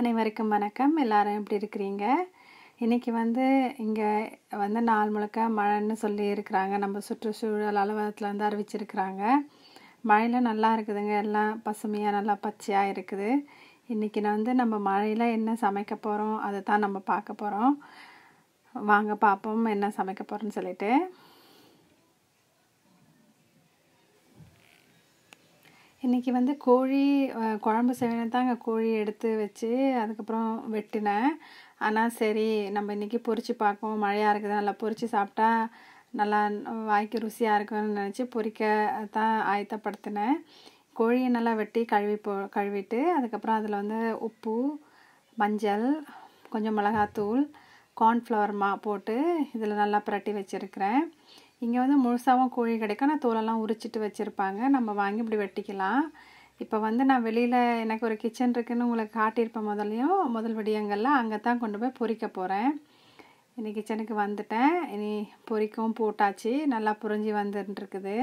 அனைவருக்கும் வணக்கம் எல்லாரும் எப்படி இருக்கிறீங்க இன்றைக்கி வந்து இங்கே வந்து நாள் முழுக்க மழைன்னு சொல்லி இருக்கிறாங்க நம்ம சுற்றுச்சூழல் அலுவலகத்தில் வந்து அறிவிச்சிருக்கிறாங்க மழையில் நல்லா இருக்குதுங்க எல்லாம் பசுமையாக நல்லா பச்சையாக இருக்குது இன்றைக்கி நான் வந்து நம்ம மழையில் என்ன சமைக்க போகிறோம் அதை தான் நம்ம பார்க்க போகிறோம் வாங்க பார்ப்போம் என்ன சமைக்க போகிறோன்னு சொல்லிட்டு இன்றைக்கி வந்து கோழி அஹ், குழம்பு செய்யணும் தாங்க கோழி எடுத்து வச்சு அதுக்கப்புறம் வெட்டினேன் ஆனால் சரி நம்ம இன்றைக்கி பொரிச்சு பார்ப்போம் மழையாக இருக்குது நல்லா பொரிச்சு சாப்பிட்டா நல்லா வாய்க்கு ருசியாக இருக்கும்னு நினச்சி பொரிக்க தான் ஆயத்தப்படுத்தினேன் கோழியை நல்லா வெட்டி கழுவி போ கழுவிட்டு அதுக்கப்புறம் அதில் வந்து உப்பு மஞ்சள் கொஞ்சம் மிளகாத்தூள் கார்ன்ஃப்ளவர் மா போட்டு இதில் நல்லா பிரட்டி வச்சுருக்கிறேன் இங்கே வந்து முழுசாகவும் கோழி கிடைக்கும் நான் தோலெல்லாம் உரிச்சிட்டு வச்சுருப்பாங்க நம்ம வாங்கி இப்படி வெட்டிக்கலாம் இப்போ வந்து நான் வெளியில் எனக்கு ஒரு கிச்சன் இருக்குன்னு உங்களுக்கு காட்டியிருப்பேன் முதல்லையும் முதல் விடியங்களில் அங்கே தான் கொண்டு போய் பொரிக்க போகிறேன் இனி கிச்சனுக்கு வந்துட்டேன் இனி பொரிக்கவும் போட்டாச்சு நல்லா புரிஞ்சு வந்துட்டுருக்குது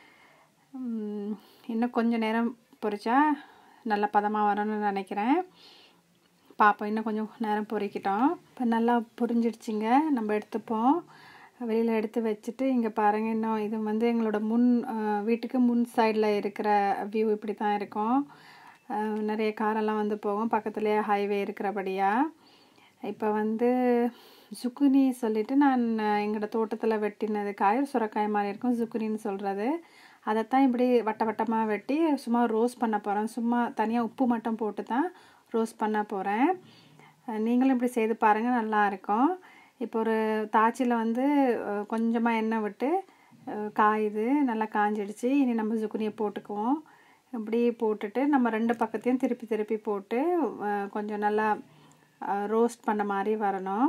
உம், இன்னும் கொஞ்சம் நேரம் பொரிச்சா நல்ல பதமாக வரும்னு நினைக்கிறேன் பார்ப்போம் இன்னும் கொஞ்சம் நேரம் பொரிக்கிட்டோம் இப்போ நல்லா புரிஞ்சிடுச்சிங்க நம்ம எடுத்துப்போம் வெளியில் எடுத்து வச்சுட்டு இங்கே பாருங்கள் இன்னும் இது வந்து எங்களோட முன் அஹ், வீட்டுக்கு முன் சைடில் இருக்கிற வியூ இப்படி தான் இருக்கும் அஹ், நிறைய காரெல்லாம் வந்து போகும் பக்கத்துலேயே ஹைவே இருக்கிறபடியாக இப்போ வந்து சுக்குனி சொல்லிட்டு நான் எங்களோட தோட்டத்தில் வெட்டினது காய் சுரக்காய் மாதிரி இருக்கும் சுக்குனின்னு சொல்கிறது அதைத்தான் இப்படி வட்ட வட்டமாக வெட்டி சும்மா ரோஸ்ட் பண்ண போகிறேன் சும்மா தனியாக உப்பு மட்டும் போட்டு தான் ரோஸ்ட் பண்ண போகிறேன் நீங்களும் இப்படி செய்து பாருங்கள் நல்லா இருக்கும் இப்போ ஒரு தாச்சியில் வந்து கொஞ்சமாக எண்ணெய் விட்டு அஹ், காயுது நல்லா காஞ்சிடுச்சு இனி நம்ம சுக்குனியை போட்டுக்குவோம் இப்படி போட்டுட்டு நம்ம ரெண்டு பக்கத்தையும் திருப்பி திருப்பி போட்டு அஹ், கொஞ்சம் நல்லா ரோஸ்ட் பண்ண மாதிரி வரணும்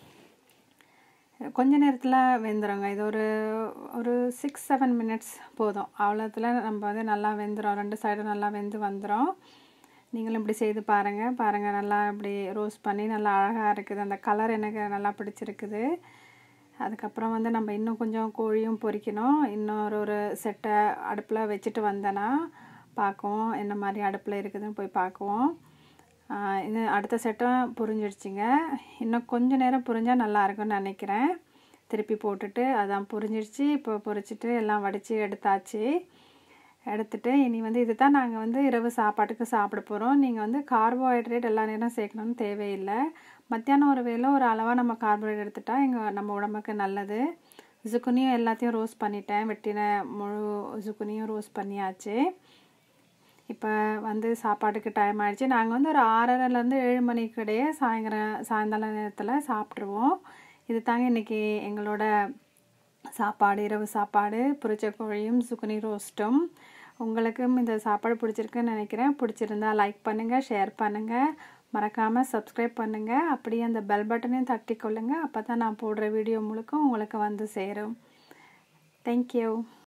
கொஞ்ச நேரத்தில் வெந்துடுங்க இது ஒரு ஒரு சிக்ஸ் செவன் மினிட்ஸ் போதும் அவ்வளோத்துல நம்ம வந்து நல்லா வெந்துடும் ரெண்டு சைடும் நல்லா வெந்து வந்துடும் நீங்களும் இப்படி செய்து பாருங்கள் பாருங்கள் நல்லா இப்படி ரோஸ்ட் பண்ணி நல்லா அழகாக இருக்குது அந்த கலர் எனக்கு நல்லா பிடிச்சிருக்குது அதுக்கப்புறம் வந்து நம்ம இன்னும் கொஞ்சம் கோழியும் பொரிக்கணும் இன்னொரு ஒரு செட்டை அடுப்பில் வச்சுட்டு வந்தேன்னா பார்க்குவோம் என்ன மாதிரி அடுப்பில் இருக்குதுன்னு போய் பார்க்குவோம் ஆஹ் இது அடுத்த செட்டும் புரிஞ்சிடுச்சிங்க இன்னும் கொஞ்ச நேரம் புரிஞ்சால் நல்லா இருக்கும்னு நினைக்கிறேன் திருப்பி போட்டுட்டு அதான் புரிஞ்சிடுச்சு இப்போ பொரிச்சிட்டு எல்லாம் வடித்து எடுத்தாச்சு எடுத்துட்டு இனி வந்து இது தான் நாங்கள் வந்து இரவு சாப்பாட்டுக்கு சாப்பிட போகிறோம் நீங்கள் வந்து கார்போஹைட்ரேட் எல்லா நேரம் சேர்க்கணும்னு தேவையில்லை மத்தியானம் ஒரு வேளை ஒரு அளவாக நம்ம கார்போஹைட்ரேட் எடுத்துட்டா எங்கள் நம்ம உடம்புக்கு நல்லது ஜுக்குனியும் எல்லாத்தையும் ரோஸ்ட் பண்ணிட்டேன் வெட்டின முழு ஜுக்குனியும் ரோஸ்ட் பண்ணியாச்சு இப்போ வந்து சாப்பாட்டுக்கு டைம் ஆயிடுச்சு நாங்கள் வந்து ஒரு ஆறரைலேருந்து ஏழு மணிக்கு இடையே சாயந்தரம் சாயந்தர நேரத்தில் சாப்பிட்ருவோம் இது தாங்க இன்றைக்கி எங்களோட சாப்பாடு இரவு சாப்பாடு புரிச்ச கோழியும் சுக்குனி ரோஸ்ட்டும் உங்களுக்கும் இந்த சாப்பாடு பிடிச்சிருக்குன்னு நினைக்கிறேன் பிடிச்சிருந்தா லைக் பண்ணுங்கள் ஷேர் பண்ணுங்கள் மறக்காமல் சப்ஸ்கிரைப் பண்ணுங்கள் அப்படியே அந்த பெல் பட்டனையும் தட்டி கொள்ளுங்கள் அப்போ தான் நான் போடுற வீடியோ முழுக்க உங்களுக்கு வந்து சேரும் தேங்க்யூ